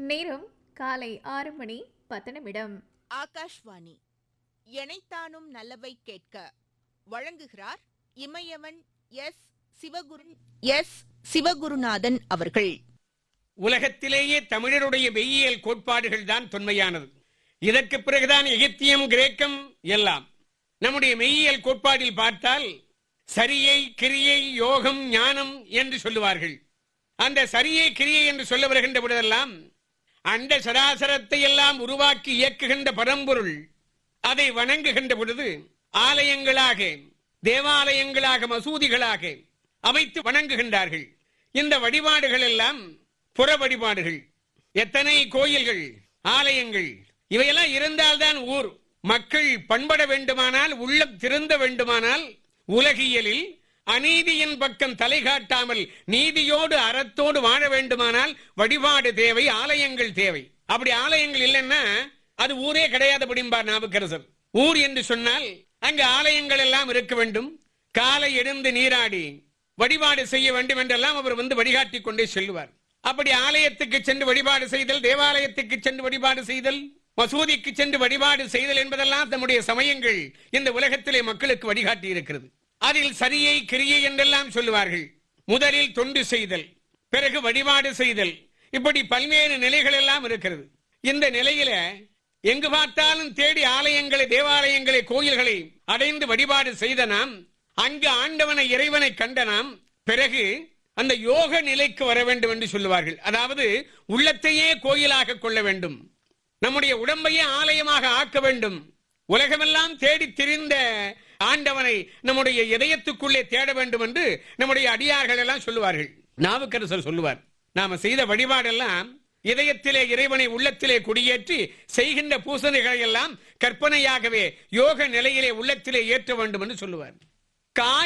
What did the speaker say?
நேரம் காலை ஆறு மணி பத்து நிமிடம் ஆகாஷ்வாணி எனைத்தானும் நல்லவை கேட்க வழங்குகிறார் இமயவன் எஸ் சிவகுரு எஸ் சிவகுருநாதன் அவர்கள் உலகத்திலேயே தமிழருடைய மெய்யியல் கோட்பாடுகள் தான் தொன்மையானது இதற்கு பிறகுதான் எகிப்தியம் கிரேக்கம் எல்லாம் நம்முடைய மெய்யியல் கோட்பாடில் பார்த்தால் சரியை கிரியை யோகம் ஞானம் என்று சொல்லுவார்கள் அந்த சரியை கிரியை என்று சொல்ல வருகின்ற பொழுதெல்லாம் அண்ட சராசரத்தை எல்லாம் உருவாக்கி இயக்குகின்ற பரம்பொருள் அதை வணங்குகின்ற பொழுது ஆலயங்களாக தேவாலயங்களாக மசூதிகளாக அமைத்து வணங்குகின்றார்கள் இந்த வழிபாடுகள் எல்லாம் புற வழிபாடுகள் எத்தனை கோயில்கள் ஆலயங்கள் இவையெல்லாம் இருந்தால்தான் ஊர் மக்கள் பண்பட வேண்டுமானால் உள்ளம் திருந்த வேண்டுமானால் உலகியலில் அநீதியின் பக்கம் தலை காட்டாமல் நீதியோடு அறத்தோடு வாழ வேண்டுமானால் வழிபாடு தேவை ஆலயங்கள் தேவை அப்படி ஆலயங்கள் இல்லைன்னா அது ஊரே கிடையாது படிம்பார் நாவுக்கரசர் ஊர் என்று சொன்னால் அங்கு ஆலயங்கள் எல்லாம் இருக்க வேண்டும் காலை எழுந்து நீராடி வழிபாடு செய்ய வேண்டும் என்றெல்லாம் அவர் வந்து வழிகாட்டி கொண்டே செல்லுவார் அப்படி ஆலயத்துக்கு சென்று வழிபாடு செய்தல் தேவாலயத்துக்கு சென்று வழிபாடு செய்தல் மசூதிக்கு சென்று வழிபாடு செய்தல் என்பதெல்லாம் நம்முடைய சமயங்கள் இந்த உலகத்திலே மக்களுக்கு வழிகாட்டி இருக்கிறது அதில் சரியை கிரியை என்றெல்லாம் சொல்லுவார்கள் முதலில் தொண்டு செய்தல் பிறகு வழிபாடு செய்தல் இப்படி பல்வேறு நிலைகள் எல்லாம் இருக்கிறது இந்த நிலையில எங்கு பார்த்தாலும் தேடி ஆலயங்களை தேவாலயங்களை கோயில்களை அடைந்து வழிபாடு செய்த நாம் அங்கு ஆண்டவனை இறைவனை கண்ட நாம் பிறகு அந்த யோக நிலைக்கு வர வேண்டும் என்று சொல்லுவார்கள் அதாவது உள்ளத்தையே கோயிலாக கொள்ள வேண்டும் நம்முடைய உடம்பையே ஆலயமாக ஆக்க வேண்டும் உலகமெல்லாம் தேடி திரிந்த ஆண்டவனை நம்முடைய இதயத்துக்குள்ளே தேட வேண்டும் என்று நம்முடைய அடியார்கள் எல்லாம் சொல்லுவார்கள் நாவுக்கரசர் சொல்லுவார் நாம செய்த வழிபாடெல்லாம் இதயத்திலே இறைவனை உள்ளத்திலே குடியேற்றி செய்கின்ற பூசணைகளை எல்லாம் கற்பனையாகவே யோக நிலையிலே உள்ளத்திலே ஏற்ற வேண்டும் என்று சொல்லுவார் காய்